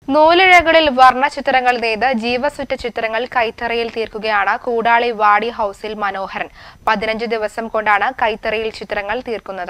നൂലിഴകളിൽ വർണ്ണചിത്രങ്ങൾ നെയ്ത് ജീവസുറ്റ ചിത്രങ്ങൾ കൈത്തറയിൽ തീർക്കുകയാണ് കൂടാളി വാടി ഹൌസിൽ മനോഹരൻ പതിനഞ്ച് ദിവസം കൊണ്ടാണ് കൈത്തറയിൽ ചിത്രങ്ങൾ തീർക്കുന്നത്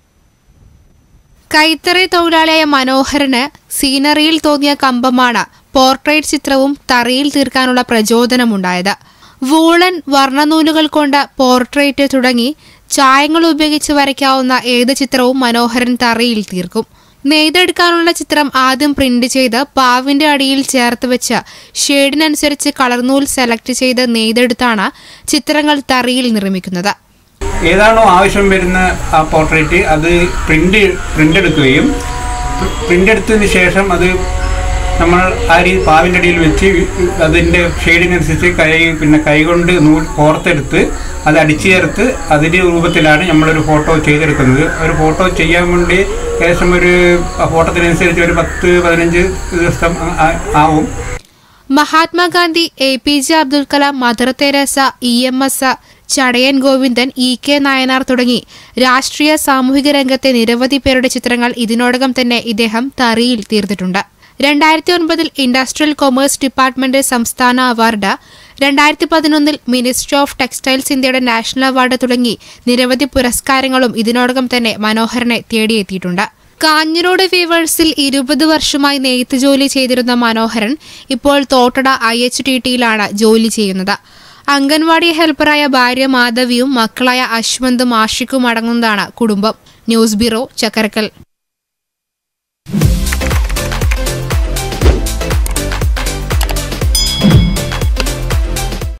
കൈത്തറി തൊഴിലാളിയായ മനോഹരന് സീനറിയിൽ തോന്നിയ കമ്പമാണ് പോർട്രേറ്റ് ചിത്രവും തറിയിൽ തീർക്കാനുള്ള പ്രചോദനമുണ്ടായത് വൂളൻ വർണ്ണനൂലുകൾ കൊണ്ട് പോർട്രേറ്റ് തുടങ്ങി ചായങ്ങൾ ഉപയോഗിച്ച് വരയ്ക്കാവുന്ന ഏത് ചിത്രവും മനോഹരൻ തറിയിൽ തീർക്കും നെയ്തെടുക്കാനുള്ള ചിത്രം ആദ്യം പ്രിന്റ് ചെയ്ത് പാവിന്റെ അടിയിൽ ചേർത്ത് വെച്ച് ഷെയ്ഡിനനുസരിച്ച് കളർനൂൽ സെലക്ട് ചെയ്ത് നെയ്തെടുത്താണ് ചിത്രങ്ങൾ തറിയിൽ നിർമ്മിക്കുന്നത് ഏതാണോ ആവശ്യം വരുന്ന ആ പോർട്രേറ്റ് അത് പ്രിന്റ് പ്രിന്റ് എടുക്കുകയും പ്രിന്റ് എടുത്തതിന് ശേഷം അത് നമ്മൾ ആ രീതി പാവിൻ്റെ അടിയിൽ വെച്ച് അതിൻ്റെ ഷെയ്ഡിനനുസരിച്ച് കൈ പിന്നെ കൈകൊണ്ട് നൂൽ കോർത്തെടുത്ത് അത് അടിച്ചു ചേർത്ത് അതിൻ്റെ രൂപത്തിലാണ് നമ്മളൊരു ഫോട്ടോ ചെയ്തെടുക്കുന്നത് ഒരു ഫോട്ടോ ചെയ്യാൻ വേണ്ടി ഏകദേശം ഒരു ആ ഫോട്ടോത്തിനനുസരിച്ച് ഒരു പത്ത് പതിനഞ്ച് ദിവസം ആ- ആ- ആവും Mahatma Gandhi A P J Abdul Kalam Mother Teresa E M S Chadayan Govindan E K Nayanar തുടങ്ങി രാഷ്ട്രീയ സാമൂഹിക രംഗത്തെ നിരവധി പേരുടെ ചിത്രങ്ങൾ ഇതിനോടകം തന്നെ ഇദ്ദേഹം തറിയിൽ തീർത്തിട്ടുണ്ട് രണ്ടായിരത്തി ഒൻപതിൽ ഇൻഡസ്ട്രിയൽ കൊമേഴ്സ് ഡിപ്പാർട്ട്മെന്റ് സംസ്ഥാന അവാർഡ് രണ്ടായിരത്തി പതിനൊന്നിൽ മിനിസ്ട്രി ഓഫ് ടെക്സ്റ്റൈൽസ് ഇന്ത്യയുടെ നാഷണൽ അവാർഡ് തുടങ്ങി നിരവധി പുരസ്കാരങ്ങളും ഇതിനോടകം തന്നെ മനോഹരനെ തേടിയെത്തിയിട്ടുണ്ട് കാഞ്ഞിരോട് വീവേഴ്സിൽ ഇരുപത് വർഷമായി നെയ്ത്ത് ജോലി ചെയ്തിരുന്ന മനോഹരൻ ഇപ്പോൾ തോട്ടട ഐ എച്ച് ടി ടിയിലാണ് ജോലി ചെയ്യുന്നത് അംഗൻവാടി ഹെൽപ്പറായ ഭാര്യ മാധവിയും മക്കളായ അശ്വന്തും ആഷിക്കും അടങ്ങുന്നതാണ് കുടുംബം ന്യൂസ് ബ്യൂറോ ചക്കരക്കൽ